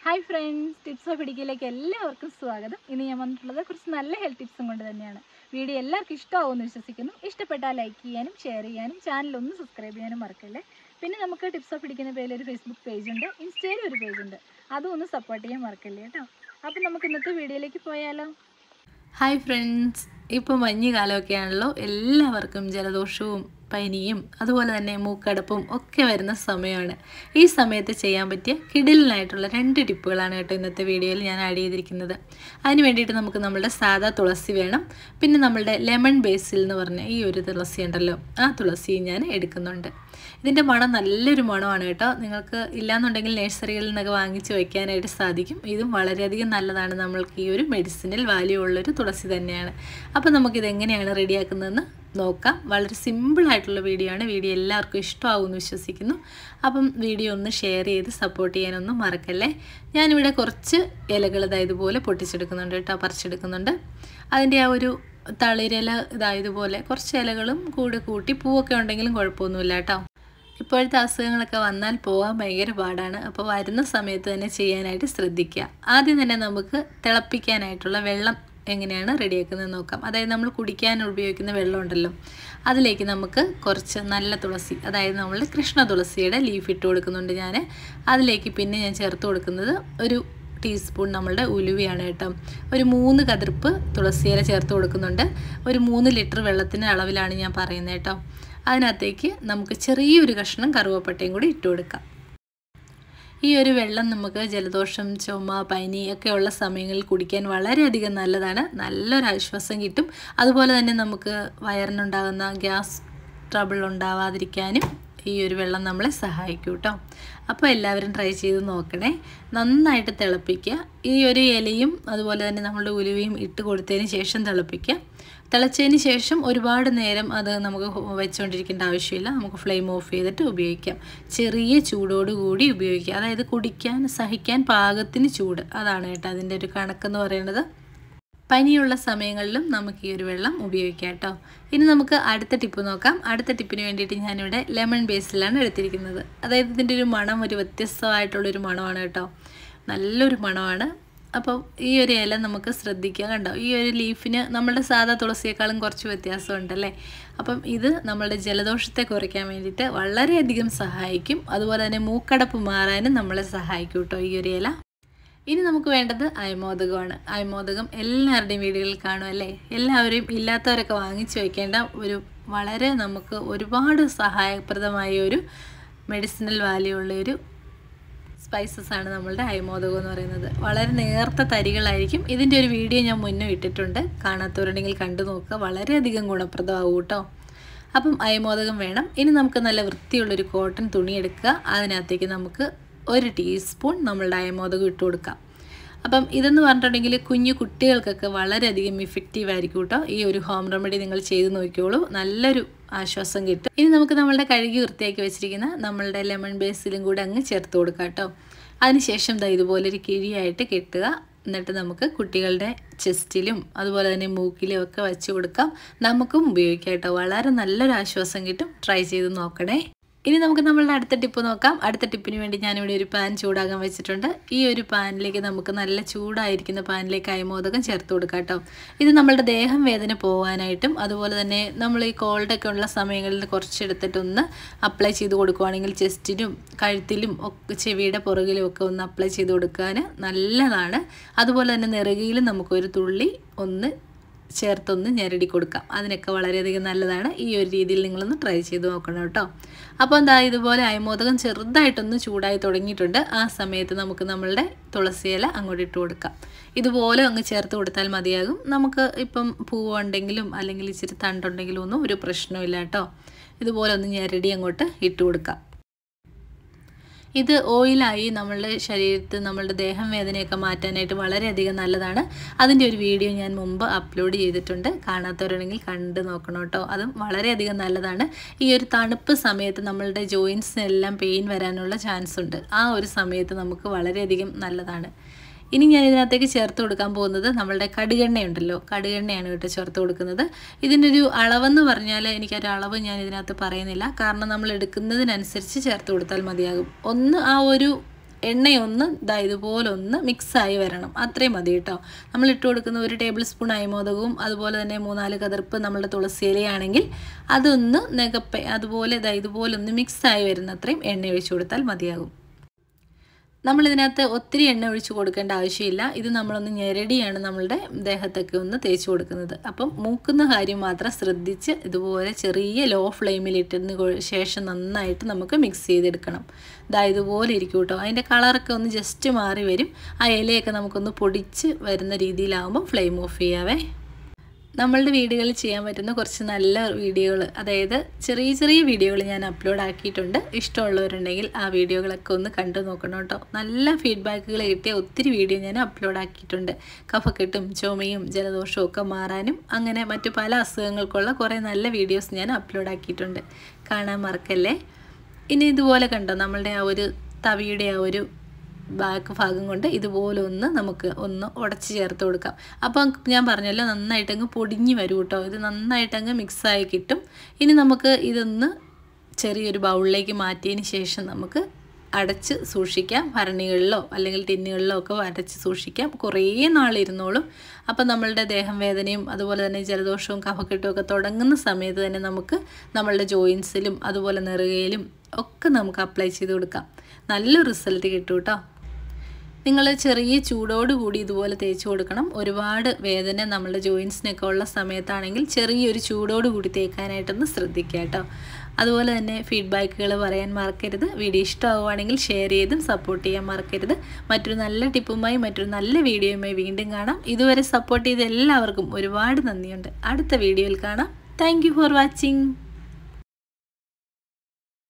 hi friends tips of ഇടുക്കിയിലേക്ക് എല്ലാവർക്കും സ്വാഗതം ഇന്ന് ഞാൻ വന്നിട്ടുള്ളത് കുറച്ച് നല്ല ഹെൽത്ത് ടിപ്സും കൊണ്ട് തന്നെയാണ് വീഡിയോ എല്ലാവർക്കും ഇഷ്ടമാവുമെന്ന് വിശ്വസിക്കുന്നു ഇഷ്ടപ്പെട്ടാൽ ലൈക്ക് ചെയ്യാനും ഷെയർ ചെയ്യാനും ചാനൽ ഒന്ന് സബ്സ്ക്രൈബ് ചെയ്യാനും മറക്കല്ലേ പിന്നെ നമുക്ക് ടിപ്സ് ഓഫ് ഇടിക്കുന്ന പേരിൽ ഒരു ഫേസ്ബുക്ക് പേജ് ഉണ്ട് ഇൻസ്റ്റയിൽ ഒരു പേജ് ഉണ്ട് അതും ഒന്ന് സപ്പോർട്ട് ചെയ്യാൻ മറക്കല്ലേ കേട്ടോ അപ്പം നമുക്ക് ഇന്നത്തെ വീഡിയോയിലേക്ക് പോയാലോ ഹായ് ഫ്രണ്ട്സ് ഇപ്പോൾ മഞ്ഞ് കാലമൊക്കെയാണല്ലോ എല്ലാവർക്കും ജലദോഷവും പനിയും അതുപോലെ തന്നെ മൂക്കടപ്പും ഒക്കെ വരുന്ന സമയമാണ് ഈ സമയത്ത് ചെയ്യാൻ പറ്റിയ കിടിലിനായിട്ടുള്ള രണ്ട് ടിപ്പുകളാണ് കേട്ടോ ഇന്നത്തെ വീഡിയോയിൽ ഞാൻ ആഡ് ചെയ്തിരിക്കുന്നത് അതിന് വേണ്ടിയിട്ട് നമുക്ക് നമ്മളുടെ സാധാ തുളസി വേണം പിന്നെ നമ്മളുടെ ലെമൺ ബേസിൽ എന്ന് പറഞ്ഞ ഈ ഒരു തുളസി ഉണ്ടല്ലോ ആ തുളസിയും ഞാൻ എടുക്കുന്നുണ്ട് ഇതിൻ്റെ മണം നല്ലൊരു മണമാണ് കേട്ടോ നിങ്ങൾക്ക് ഇല്ലാന്നുണ്ടെങ്കിൽ നഴ്സറികളിൽ നിന്നൊക്കെ വാങ്ങിച്ച് വയ്ക്കാനായിട്ട് സാധിക്കും ഇതും വളരെയധികം നല്ലതാണ് നമ്മൾക്ക് ഈ ഒരു മെഡിസിനൽ വാല്യൂ ഉള്ളൊരു തുളസി തന്നെയാണ് അപ്പോൾ നമുക്കിത് എങ്ങനെയാണ് റെഡിയാക്കുന്നതെന്ന് നോക്കാം വളരെ സിമ്പിളായിട്ടുള്ള വീഡിയോ ആണ് വീഡിയോ എല്ലാവർക്കും ഇഷ്ടമാകുമെന്ന് വിശ്വസിക്കുന്നു അപ്പം വീഡിയോ ഒന്ന് ഷെയർ ചെയ്ത് സപ്പോർട്ട് ചെയ്യാനൊന്നും മറക്കല്ലേ ഞാനിവിടെ കുറച്ച് ഇലകൾ ഇതാ ഇതുപോലെ പൊട്ടിച്ചെടുക്കുന്നുണ്ട് കേട്ടോ പറിച്ചെടുക്കുന്നുണ്ട് അതിൻ്റെ ആ ഒരു തളിരില ഇതായതുപോലെ കുറച്ച് ഇലകളും കൂടെ കൂട്ടി പൂവൊക്കെ ഉണ്ടെങ്കിലും കുഴപ്പമൊന്നുമില്ല കേട്ടോ ഇപ്പോഴത്തെ അസുഖങ്ങളൊക്കെ വന്നാൽ പോകാൻ ഭയങ്കര പാടാണ് അപ്പോൾ വരുന്ന സമയത്ത് തന്നെ ചെയ്യാനായിട്ട് ശ്രദ്ധിക്കുക ആദ്യം തന്നെ നമുക്ക് തിളപ്പിക്കാനായിട്ടുള്ള വെള്ളം എങ്ങനെയാണ് റെഡിയാക്കുന്നത് നോക്കാം അതായത് നമ്മൾ കുടിക്കാൻ ഉപയോഗിക്കുന്ന വെള്ളം ഉണ്ടല്ലോ അതിലേക്ക് നമുക്ക് കുറച്ച് നല്ല തുളസി അതായത് നമ്മൾ കൃഷ്ണ തുളസിയുടെ ലീഫ് ഇട്ട് കൊടുക്കുന്നുണ്ട് ഞാൻ അതിലേക്ക് പിന്നെ ഞാൻ ചേർത്ത് കൊടുക്കുന്നത് ഒരു ടീസ്പൂൺ നമ്മളുടെ ഉലുവയാണ് കേട്ടോ ഒരു മൂന്ന് കതിർപ്പ് തുളസിയില ചേർത്ത് കൊടുക്കുന്നുണ്ട് ഒരു മൂന്ന് ലിറ്റർ വെള്ളത്തിൻ്റെ അളവിലാണ് ഞാൻ പറയുന്നത് കേട്ടോ അതിനകത്തേക്ക് നമുക്ക് ചെറിയൊരു കഷ്ണം കറുവപ്പട്ടയും കൂടി ഇട്ട് കൊടുക്കാം ഈ ഒരു വെള്ളം നമുക്ക് ജലദോഷം ചുമ പനി ഒക്കെ ഉള്ള സമയങ്ങളിൽ കുടിക്കാൻ വളരെയധികം നല്ലതാണ് നല്ലൊരു ആശ്വാസം കിട്ടും അതുപോലെ തന്നെ നമുക്ക് വയറിനുണ്ടാകുന്ന ഗ്യാസ് ട്രബിൾ ഉണ്ടാവാതിരിക്കാനും ഈ ഒരു വെള്ളം നമ്മളെ സഹായിക്കും കേട്ടോ അപ്പോൾ എല്ലാവരും ട്രൈ ചെയ്ത് നോക്കണേ നന്നായിട്ട് തിളപ്പിക്കുക ഈ ഒരു ഇലയും അതുപോലെ തന്നെ നമ്മളുടെ ഉലുവയും ഇട്ട് കൊടുത്തതിന് ശേഷം തിളപ്പിക്കുക തിളച്ചതിന് ശേഷം ഒരുപാട് നേരം അത് നമുക്ക് വെച്ചുകൊണ്ടിരിക്കേണ്ട ആവശ്യമില്ല നമുക്ക് ഫ്ലെയിം ഓഫ് ചെയ്തിട്ട് ഉപയോഗിക്കാം ചെറിയ ചൂടോടുകൂടി ഉപയോഗിക്കുക അതായത് കുടിക്കാൻ സഹിക്കാൻ പാകത്തിന് ചൂട് അതാണ് കേട്ടോ അതിൻ്റെ ഒരു കണക്കെന്ന് പറയുന്നത് പനിയുള്ള സമയങ്ങളിലും നമുക്ക് ഈ ഒരു വെള്ളം ഉപയോഗിക്കാം കേട്ടോ ഇനി നമുക്ക് അടുത്ത ടിപ്പ് നോക്കാം അടുത്ത ടിപ്പിന് വേണ്ടിയിട്ട് ഞാനിവിടെ ലെമൺ ബേസിലാണ് എടുത്തിരിക്കുന്നത് അതായത് ഇതിൻ്റെ ഒരു മണം ഒരു വ്യത്യസ്തമായിട്ടുള്ളൊരു മണമാണ് കേട്ടോ നല്ലൊരു മണമാണ് അപ്പോൾ ഈ ഒരു ഇല നമുക്ക് ശ്രദ്ധിക്കുക കണ്ടോ ഈ ഒരു ലീഫിന് നമ്മുടെ സാധാ തുളസിയേക്കാളും കുറച്ച് വ്യത്യാസമുണ്ടല്ലേ അപ്പം ഇത് നമ്മളുടെ ജലദോഷത്തെ കുറയ്ക്കാൻ വേണ്ടിയിട്ട് വളരെയധികം സഹായിക്കും അതുപോലെ തന്നെ മൂക്കടപ്പ് മാറാനും നമ്മളെ സഹായിക്കും കേട്ടോ ഈ ഒരു ഇല ഇനി നമുക്ക് വേണ്ടത് അയമോദകമാണ് അയമോദകം എല്ലാവരുടെയും വീടുകളിൽ കാണും അല്ലേ എല്ലാവരെയും ഇല്ലാത്തവരൊക്കെ വാങ്ങിച്ചു വയ്ക്കേണ്ട ഒരു വളരെ നമുക്ക് ഒരുപാട് സഹായപ്രദമായ ഒരു മെഡിസിനൽ വാല്യൂ ഉള്ള ഒരു സ്പൈസസ് ആണ് നമ്മളുടെ അയമോദകം എന്ന് പറയുന്നത് വളരെ നേർത്ത തരികളായിരിക്കും ഇതിൻ്റെ ഒരു വീഡിയോ ഞാൻ മുന്നേ ഇട്ടിട്ടുണ്ട് കാണാത്തവരുണ്ടെങ്കിൽ കണ്ടു നോക്കുക വളരെയധികം ഗുണപ്രദമാവും കേട്ടോ അപ്പം അയമോദകം വേണം ഇനി നമുക്ക് നല്ല വൃത്തിയുള്ളൊരു കോട്ടൺ തുണി എടുക്കുക അതിനകത്തേക്ക് നമുക്ക് ഒരു ടീസ്പൂൺ നമ്മളുടെ അയമോദകം ഇട്ട് കൊടുക്കാം അപ്പം ഇതെന്ന് പറഞ്ഞിട്ടുണ്ടെങ്കിൽ കുഞ്ഞു കുട്ടികൾക്കൊക്കെ വളരെയധികം ഇഫക്റ്റീവ് ആയിരിക്കും കേട്ടോ ഈ ഒരു ഹോം റെമഡി നിങ്ങൾ ചെയ്ത് നോക്കിയോളൂ നല്ലൊരു ആശ്വാസം കിട്ടും ഇനി നമുക്ക് നമ്മളുടെ കഴുകി വൃത്തിയാക്കി വെച്ചിരിക്കുന്ന നമ്മളുടെ ലെമൺ ബേസിലും കൂടെ അങ്ങ് ചേർത്ത് കൊടുക്കാം കേട്ടോ അതിനുശേഷം ദാ ഇതുപോലെ ഒരു കിഴിയായിട്ട് കെട്ടുക എന്നിട്ട് നമുക്ക് കുട്ടികളുടെ ചെസ്റ്റിലും അതുപോലെ തന്നെ മൂക്കിലും ഒക്കെ വെച്ച് കൊടുക്കാം നമുക്കും ഉപയോഗിക്കാം കേട്ടോ വളരെ നല്ലൊരു ആശ്വാസം കിട്ടും ട്രൈ ചെയ്ത് നോക്കണേ ഇനി നമുക്ക് നമ്മളുടെ അടുത്ത ടിപ്പ് നോക്കാം അടുത്ത ടിപ്പിന് വേണ്ടി ഞാനിവിടെ ഒരു പാൻ ചൂടാകാൻ വെച്ചിട്ടുണ്ട് ഈ ഒരു പാനിലേക്ക് നമുക്ക് നല്ല ചൂടായിരിക്കുന്ന പാനിലേക്ക് അയമോദകം ചേർത്ത് കൊടുക്കാം കേട്ടോ ഇത് നമ്മളുടെ ദേഹം വേദന പോകാനായിട്ടും അതുപോലെ തന്നെ നമ്മൾ ഈ കോൾഡൊക്കെ ഉള്ള സമയങ്ങളിൽ കുറച്ചെടുത്തിട്ടൊന്ന് അപ്ലൈ ചെയ്ത് കൊടുക്കുവാണെങ്കിൽ ചെസ്റ്റിലും കഴുത്തിലും ഒക്കെ ചെവിയുടെ പുറകിലും ഒക്കെ ഒന്ന് അപ്ലൈ ചെയ്ത് കൊടുക്കാൻ നല്ലതാണ് അതുപോലെ തന്നെ നെറുകയിലും നമുക്കൊരു തുള്ളി ഒന്ന് ചേർത്തൊന്ന് ഞെരടി കൊടുക്കാം അതിനൊക്കെ വളരെയധികം നല്ലതാണ് ഈ ഒരു രീതിയിൽ നിങ്ങളൊന്ന് ട്രൈ ചെയ്ത് നോക്കണം കേട്ടോ അപ്പോൾ എന്താ ഇതുപോലെ അയമോദകം ചെറുതായിട്ടൊന്ന് ചൂടായി തുടങ്ങിയിട്ടുണ്ട് ആ സമയത്ത് നമുക്ക് നമ്മളുടെ തുളസിയില അങ്ങോട്ട് ഇട്ട് കൊടുക്കാം ഇതുപോലെ അങ്ങ് ചേർത്ത് കൊടുത്താൽ മതിയാകും നമുക്ക് ഇപ്പം പൂവുണ്ടെങ്കിലും അല്ലെങ്കിൽ ഇച്ചിരി തണ്ടുണ്ടെങ്കിലും ഒന്നും ഒരു പ്രശ്നമില്ല കേട്ടോ ഇതുപോലെ ഒന്ന് ഞെരടി അങ്ങോട്ട് ഇട്ട് കൊടുക്കാം ഇത് ഓയിലായി നമ്മളുടെ ശരീരത്തിൽ നമ്മളുടെ ദേഹം വേദനയൊക്കെ മാറ്റാനായിട്ട് വളരെയധികം നല്ലതാണ് അതിൻ്റെ ഒരു വീഡിയോ ഞാൻ മുമ്പ് അപ്ലോഡ് ചെയ്തിട്ടുണ്ട് കാണാത്തവരുണ്ടെങ്കിൽ കണ്ട് നോക്കണം കേട്ടോ അതും വളരെയധികം നല്ലതാണ് ഈ ഒരു തണുപ്പ് സമയത്ത് നമ്മളുടെ ജോയിൻസിനെല്ലാം പെയിൻ വരാനുള്ള ചാൻസ് ഉണ്ട് ആ ഒരു സമയത്ത് നമുക്ക് വളരെയധികം നല്ലതാണ് ഇനി ഞാൻ ഇതിനകത്തേക്ക് ചേർത്ത് കൊടുക്കാൻ പോകുന്നത് നമ്മളുടെ കടുകെണ്ണയുണ്ടല്ലോ കടുകെണ്ണയാണ് കേട്ടോ ചേർത്ത് കൊടുക്കുന്നത് ഇതിൻ്റെ ഒരു അളവെന്ന് പറഞ്ഞാൽ എനിക്കൊരു അളവ് ഞാൻ ഇതിനകത്ത് പറയുന്നില്ല കാരണം നമ്മൾ എടുക്കുന്നതിനനുസരിച്ച് ചേർത്ത് കൊടുത്താൽ മതിയാകും ഒന്ന് ആ ഒരു എണ്ണയൊന്ന് ഇതാ ഇതുപോലെ ഒന്ന് മിക്സായി വരണം അത്രയും മതി കേട്ടോ നമ്മൾ ഇട്ട് കൊടുക്കുന്ന ഒരു ടേബിൾ സ്പൂൺ അയമോദകവും അതുപോലെ തന്നെ മൂന്നാല് കതിർപ്പ് നമ്മളുടെ തുളസിയിലയാണെങ്കിൽ അതൊന്ന് നികപ്പ അതുപോലെ ഇതാ ഇതുപോലെ ഒന്ന് മിക്സായി വരുന്ന അത്രയും എണ്ണ ഒഴിച്ചു കൊടുത്താൽ മതിയാകും നമ്മളിതിനകത്ത് ഒത്തിരി എണ്ണ ഒഴിച്ച് കൊടുക്കേണ്ട ആവശ്യമില്ല ഇത് നമ്മളൊന്ന് ഞെരടിയാണ് നമ്മളുടെ ദേഹത്തൊക്കെ ഒന്ന് തേച്ച് കൊടുക്കുന്നത് അപ്പം മൂക്കുന്ന കാര്യം മാത്രം ശ്രദ്ധിച്ച് ഇതുപോലെ ചെറിയ ലോ ഫ്ലെയിമിൽ ഇട്ടതിന് കൊ- ശേഷം നന്നായിട്ട് നമുക്ക് മിക്സ് ചെയ്തെടുക്കണം ഇതാ ഇതുപോലെ ഇരിക്കും കേട്ടോ അതിൻ്റെ കളറൊക്കെ ഒന്ന് ജസ്റ്റ് മാറി വരും ആ ഇലയൊക്കെ നമുക്കൊന്ന് പൊടിച്ച് വരുന്ന രീതിയിലാകുമ്പോൾ ഫ്ലെയിം ഓഫ് ചെയ്യാവേ നമ്മളുടെ വീടുകളിൽ ചെയ്യാൻ പറ്റുന്ന കുറച്ച് നല്ല വീഡിയോകൾ അതായത് ചെറിയ ചെറിയ വീഡിയോകൾ ഞാൻ അപ്ലോഡ് ആക്കിയിട്ടുണ്ട് ഇഷ്ടമുള്ളവരുണ്ടെങ്കിൽ ആ വീഡിയോകളൊക്കെ ഒന്ന് കണ്ടു നോക്കണം കേട്ടോ നല്ല ഫീഡ്ബാക്കുകൾ കിട്ടിയ ഒത്തിരി വീഡിയോ ഞാൻ അപ്ലോഡ് ആക്കിയിട്ടുണ്ട് കഫക്കെട്ടും ചുമയും ജലദോഷവും ഒക്കെ മാറാനും അങ്ങനെ മറ്റു പല അസുഖങ്ങൾക്കുള്ള കുറേ നല്ല വീഡിയോസ് ഞാൻ അപ്ലോഡ് ആക്കിയിട്ടുണ്ട് കാണാൻ മറക്കല്ലേ ഇനി ഇതുപോലെ കണ്ടോ നമ്മളുടെ ആ ഒരു തവിയുടെ ആ ഒരു ബാക്ക് ഭാഗം കൊണ്ട് ഇതുപോലെ ഒന്ന് നമുക്ക് ഒന്ന് ഉടച്ച് ചേർത്ത് കൊടുക്കാം അപ്പം ഞാൻ പറഞ്ഞല്ലോ നന്നായിട്ടങ്ങ് പൊടിഞ്ഞ് വരും കേട്ടോ ഇത് നന്നായിട്ടങ്ങ് മിക്സായി കിട്ടും ഇനി നമുക്ക് ഇതൊന്ന് ചെറിയൊരു ബൗളിലേക്ക് മാറ്റിയതിന് ശേഷം നമുക്ക് അടച്ച് സൂക്ഷിക്കാം ഭരണികളിലോ അല്ലെങ്കിൽ ടിന്നുകളിലോ ഒക്കെ അടച്ച് സൂക്ഷിക്കാം കുറേ നാളിരുന്നോളും അപ്പം നമ്മളുടെ ദേഹം വേദനയും അതുപോലെ തന്നെ ജലദോഷവും കഫക്കെട്ടും ഒക്കെ തുടങ്ങുന്ന സമയത്ത് തന്നെ നമുക്ക് നമ്മളുടെ ജോയിൻസിലും അതുപോലെ നെറുകയിലും ഒക്കെ നമുക്ക് അപ്ലൈ ചെയ്ത് കൊടുക്കാം നല്ല റിസൾട്ട് കിട്ടും കേട്ടോ നിങ്ങൾ ചെറിയ ചൂടോട് കൂടി ഇതുപോലെ തേച്ച് കൊടുക്കണം ഒരുപാട് വേദന നമ്മളുടെ ജോയിൻസിനൊക്കെ ഉള്ള സമയത്താണെങ്കിൽ ചെറിയൊരു ചൂടോട് കൂടി തേക്കാനായിട്ടൊന്ന് ശ്രദ്ധിക്കുക കേട്ടോ അതുപോലെ തന്നെ ഫീഡ്ബാക്കുകൾ പറയാൻ മറക്കരുത് വീഡിയോ ഇഷ്ടമാവുകയാണെങ്കിൽ ഷെയർ ചെയ്തും സപ്പോർട്ട് ചെയ്യാൻ മറക്കരുത് മറ്റൊരു നല്ല ടിപ്പുമായി മറ്റൊരു നല്ല വീഡിയോയുമായി വീണ്ടും കാണാം ഇതുവരെ സപ്പോർട്ട് ചെയ്ത എല്ലാവർക്കും ഒരുപാട് നന്ദിയുണ്ട് അടുത്ത വീഡിയോയിൽ കാണാം താങ്ക് ഫോർ വാച്ചിങ്